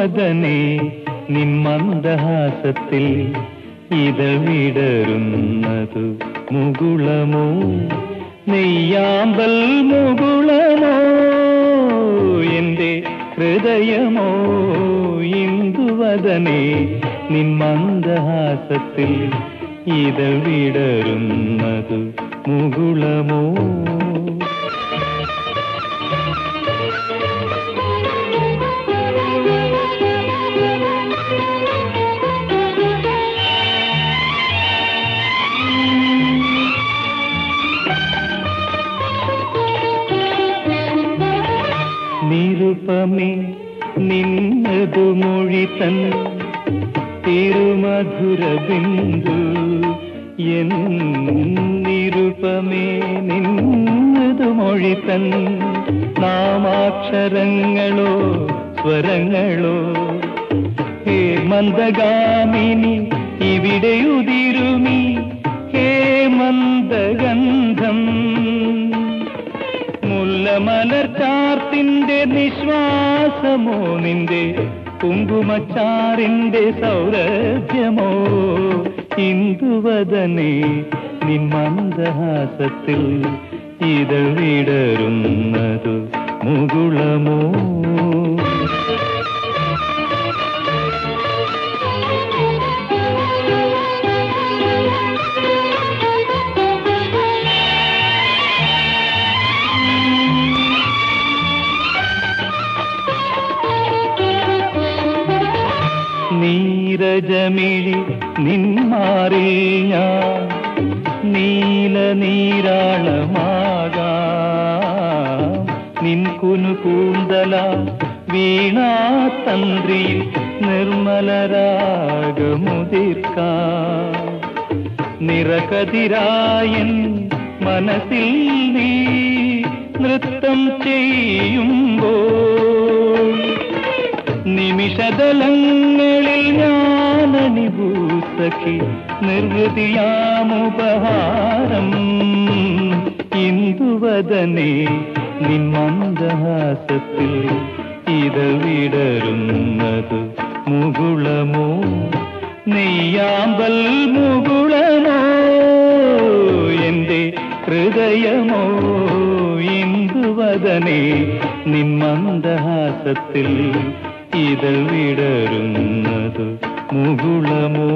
ഇന്ദുവദനെ നിൻ മന്ദഹാസത്തിൽ ഇതവിടരുന്നതു മുകുളമോ നെയ്യാമ്പൽ മുകുളമോ എന്റെ ഹൃദയമോ ഇന്ദുവദനെ നിൻ മന്ദഹാസത്തിൽ ഇതവിടരുന്നതു മുകുളമോ നിരുപമേ നിന്നതു മൊഴി തൻ തിരുമധുര ബിന്ദു എൻ നിരുപമേ നിന്നതു മൊഴി തൻ നാമാക്ഷരങ്ങളോ സ്വരങ്ങളോ ഹേ മന്ദഗാമിനി ഇവിടെ ഉതിരുമി ഹേ മന്ദഗന്ധം മുല്ലമലർച്ചാർത്തിന്റെ നിശ്വാസമോ നിന്റെ കുങ്കുമച്ചാറിന്റെ സൗരഭ്യമോ ഇന്ദുവദനെ നിൻ മന്ദഹാസത്തിൽ ഇതൾ വിടരുന്നതു മുകുളമോ നീരജമിഴി നിന്മാറിൽ ഞാൻ നീല നീരാളമാകാം നിൻ കുനു കൂന്തല വീണാ തന്ത്രിയിൽ നിർമ്മലരാഗമുതിർക്കാം നിറകതിരായൻ മനസ്സിൽ നീ നൃത്തം ചെയ്യുമ്പോൾ നിമിഷതലങ്ങളിൽ ഞാനണിഭൂസഖി നിർവൃതിയാമുപഹാരം ഇന്ദുവദനെ നിൻ മന്ദഹാസത്തിൽ ഇതൾ വിടരുന്നതു മുകുളമോ നെയ്യാമ്പൽ മുകുളമോ എന്റെ ഹൃദയമോ ഇന്ദുവദനെ നിൻ മന്ദഹാസത്തിൽ ഇതൾ വിടരുന്നതു മുകുളമോ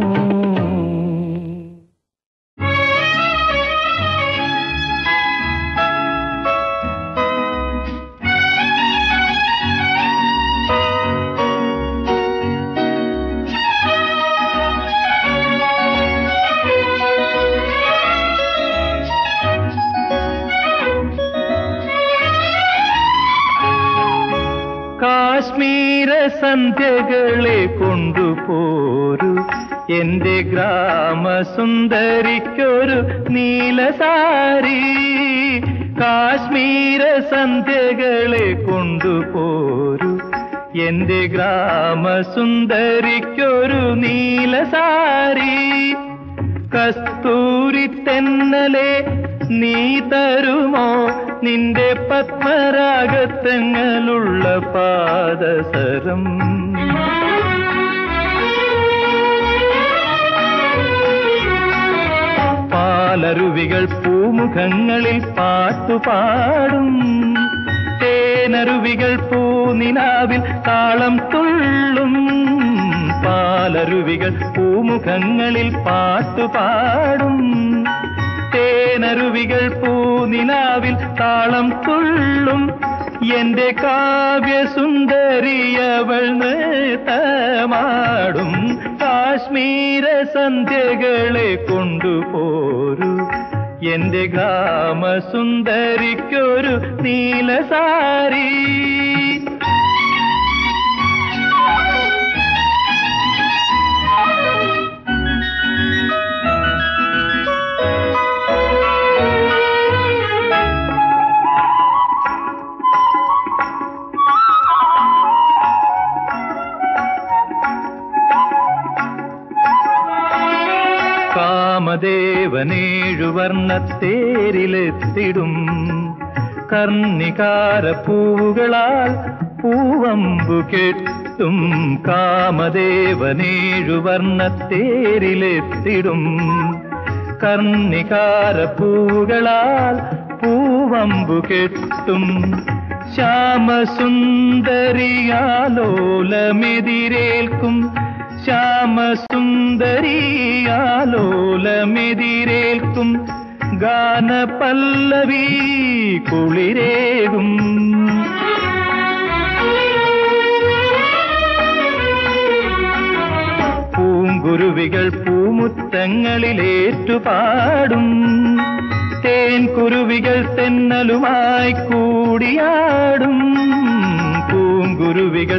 കാശ്മീര സന്ധ്യകളെ കൊണ്ടുപോരു എന്റെ ഗ്രാമസുന്ദരിക്കൊരു നീലസാരി കാശ്മീര സന്ധ്യകളെ കൊണ്ടുപോരു എന്റെ ഗ്രാമസുന്ദരിക്കൊരു നീലസാരി കസ്തൂരി തെന്നലെ നീ തരുമോ നിന്റെ പത്മരാഗത്തങ്ങളുള്ള പാദസരം പാലരുവികൾ പൂമുഖങ്ങളിൽ പാട്ടുപാടും തേനരുവികൾ പൂനിലാവിൽ താളം തുള്ളും പാലരുവികൾ പൂമുഖങ്ങളിൽ പാട്ടുപാടും തേനരുവികൾ പൂനിലാവിൽ താളം തുള്ളും എന്റെ കാവ്യസുന്ദരിയവൾ നൃത്തമാടും കാശ്മീര സന്ധ്യകളെ കൊണ്ടുപോരു എന്റെ ഗ്രാമസുന്ദരിക്കൊരു നീലസാരി കാമദേവനേഴുവർണ്ണത്തേരിലെത്തിടും കർണികാര പൂവുകളാൽ പൂവമ്പു കെട്ടി ചുറ്റും കാമദേവനേഴു വർണ്ണത്തേരിലെത്തിടും കർണികാര പൂകളാൽ പൂവമ്പു കെട്ടും ശ്യാമസുന്ദരിയാലോലമെതിരേൽക്കും ശ്യാമസുന്ദരിയാലോലമെതിരേൽക്കും ഗാനപല്ലവി കുളിരേകും പൂങ്കുരുവികൾ പൂമുറ്റങ്ങളിലേറ്റുപാടും തേൻ കുരുവികൾ തെന്നലുമായി കൂടിയാടും പൂങ്കുരുവികൾ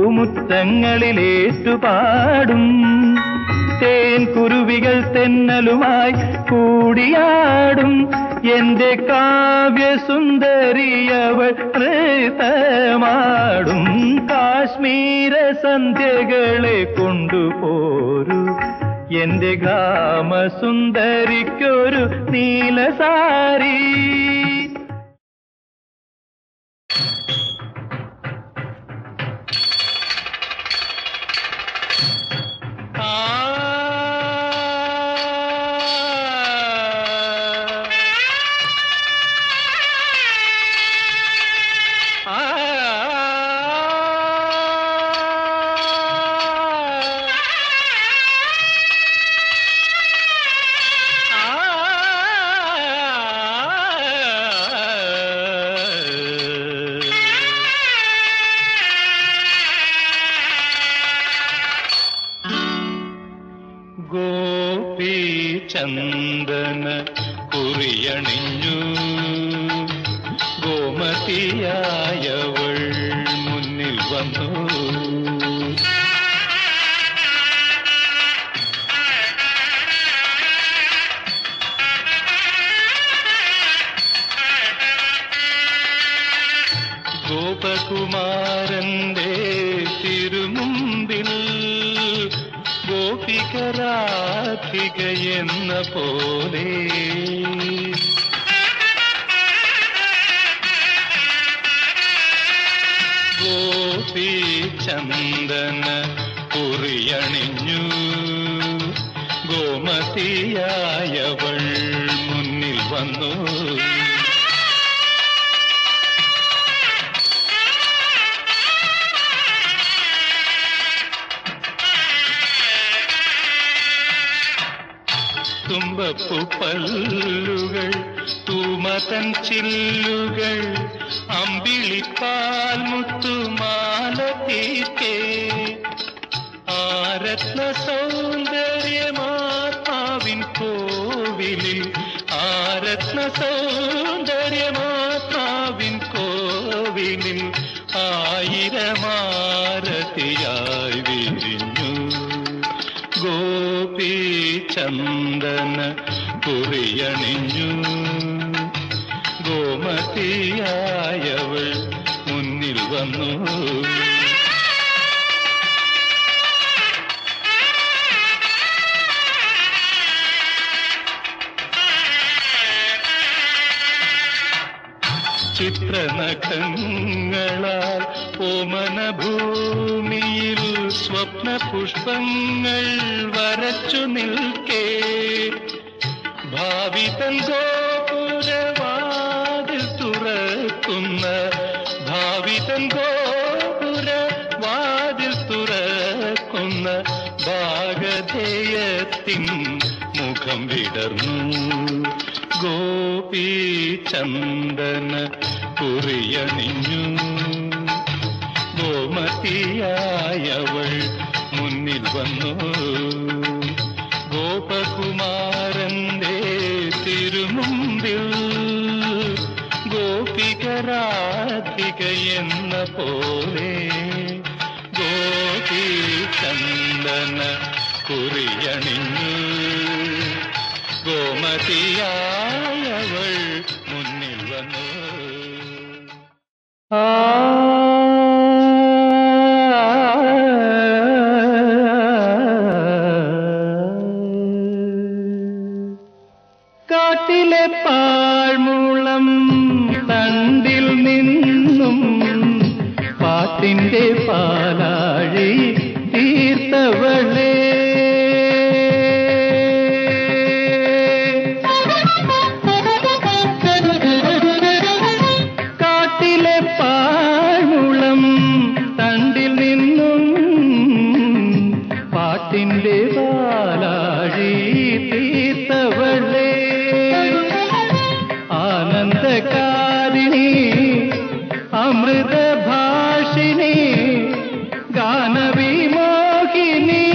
പൂമുറ്റങ്ങളിലേറ്റുപാടും തേൻ കുരുവികൾ തെന്നലുമായി കൂടിയാടും എന്റെ കാവ്യസുന്ദരിയവൾ നൃത്തമാടും കാശ്മീര സന്ധ്യകളെ കൊണ്ടുപോരു എന്റെ ഗ്രാമസുന്ദരിക്കൊരു നീലസാരി ഗോപി ചന്ദന കുറിയണിഞ്ഞു ഗോമതിയായവൾ മുന്നിൽ വന്നു ഗോപകുമാരന്റെ തിരുമുമ്പിൽ ഗോപികരാധിക എന്ന പോലെ ഗോപി ചന്ദന കുറിയണിഞ്ഞു ഗോമതിയായവൾ മുന്നിൽ വന്നു തുമ്പപ്പു പല്ലുകൾ തൂമതൻ ചില്ലുകൾ അമ്പിളിപ്പാൽ മുത്തുമാല തീർക്കേ ആരത്ന സൗന്ദര്യമാത്മാവിൻ കോവിലിൽ ആരത്ന സൗന്ദര്യമാത്മാവിൻ കോവിലിൽ ആയിരമാരതിയായി വിരിഞ്ഞു ഗോപി ചന്ദന കുറിയണിഞ്ഞു ഗോമതിയായവൾ മുന്നിൽ വന്നു ചിത്രനഖങ്ങളാൽ ഓമന ഭൂമിയിൽ സ്വപ്ന പുഷ്പങ്ങൾ വരച്ചു നിൽക്കേ ഭാവിതൻ ഗോപുരവാതിൽ തുറക്കുന്ന ഭാവിതൻ ഗോപുരവാതിൽ തുറക്കുന്ന ഭാഗധേയത്തിൻ മുഖം വിടർന്നു ഗോപി ചന്ദന കുറിയണിഞ്ഞു ഗോമതിയായവൾ മുന്നിൽ വന്നു ഗോപകുമാരന്റെ തിരുമുമ്പിൽ ഗോപികരാധിക എന്ന പോലെ ഗോപി ചന്ദന കുറിയണിഞ്ഞു ഗോമതിയായവൾ മുന്നിൽ വന്നു കാട്ടിലെ പാഴ്മുളം തണ്ടിൽ നിന്നും പാട്ടിൻ പാട്ടിന്റെ പാലാഴി തീർത്തവളേ കാട്ടിലെ പാഴ്മുളം തണ്ടിൽ നിന്നും പാട്ടിന്റെ പാലാഴി തീർത്തവളേ ആനന്ദകാരിണി അമൃതഭാഷിണി ഗാനവിമോഹിനി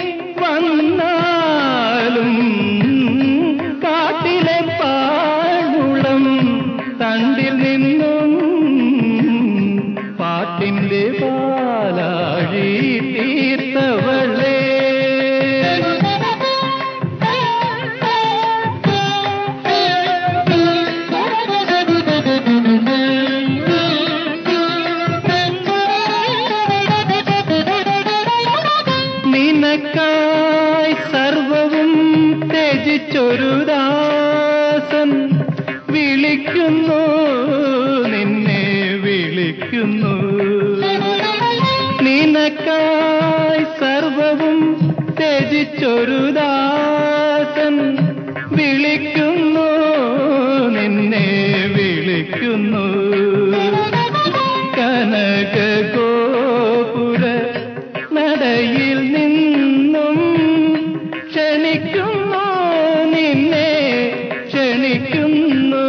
വന്നാലും കാട്ടിലെ പാഴുളം തണ്ടിൽ നിന്നും പാട്ടിന്റെ പാലാഴി തീർത്തവളേ നിനക്കായി സർവവും ത്യജിച്ചൊരു ദാസൻ വിളിക്കുന്നു നിന്നെ വിളിക്കുന്നു നിനക്കായി സർവവും ത്യജിച്ചൊരു ദാസൻ വിളിക്കുന്നു നിന്നെ വിളിക്കുന്നു കനക ഗോപുര നടയിൽ നിന്നും ക്ഷണിക്കുന്നു നിന്നെ ക്ഷണിക്കുന്നു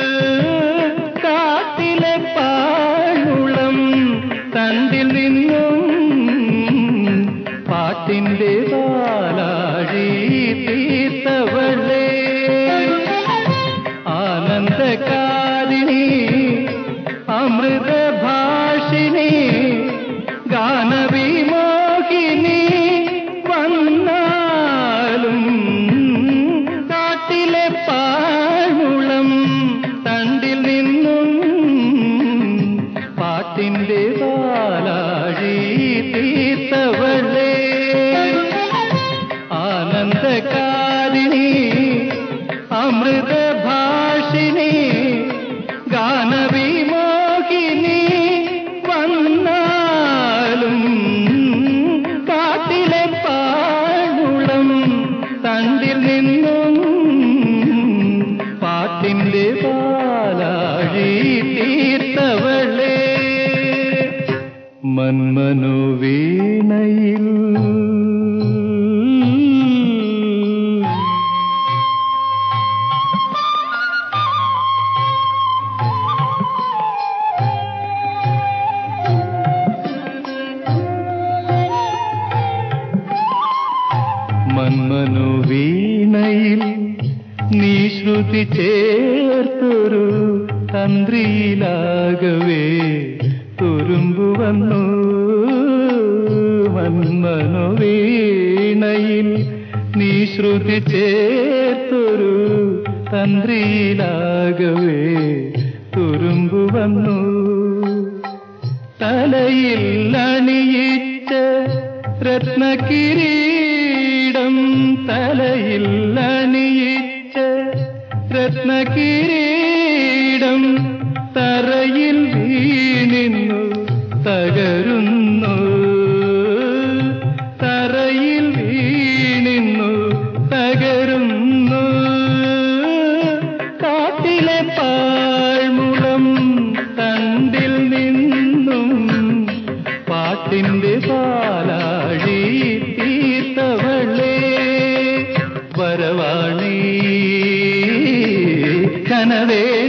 കാട്ടിലെ പാഴുളം തണ്ടിൽ നിന്നും പാട്ടിന്റെ പാലാഴി തീർത്തവളേ ആനന്ദകാരിണി അമൃതഭാഷിണി ഗാനവിമോഹിനി വന്നാലും കാട്ടിലെ പാഴുളം തണ്ടിൽ നിന്നും പാട്ടിന്റെ പാലാഴി തീർത്തവളേ ആനന്ദകാരിണി അമൃതഭാഷിണി ഗാനവിമോഹിനി വന്നാലും കാട്ടിലെ പാഴുളം തണ്ടിൽ നിന്നും പാട്ടിന്റെ പാലാഴി തീർത്തവളേ മന്മനോ വീണയിൽ മന്മനു വീണയിൽ നീ ശ്രുതി ചേർത്തൊരു തന്ത്രിയിലാകവേ തുരുമ്പു വന്നു മന്മനു വീണയിൽ നീ ശ്രുതി ചേർത്തൊരു തന്ത്രിയിലാകവേ തുരുമ്പു വന്നു തലയിൽ അണിയിച്ച രത്നകിരീടം തലയിൽ അണിയിച്ച രത്നകിരീടം തറയിൽ വീണിന്നു തകരുന്നു തറയിൽ വീണിന്നു തകരുന്നു കാട്ടിലെ പാഴ്മുളം തണ്ടിൽ നിന്നും പാട്ടിന്റെ പാലാഴി തീർത്തവളേ വരവാണി കനവേ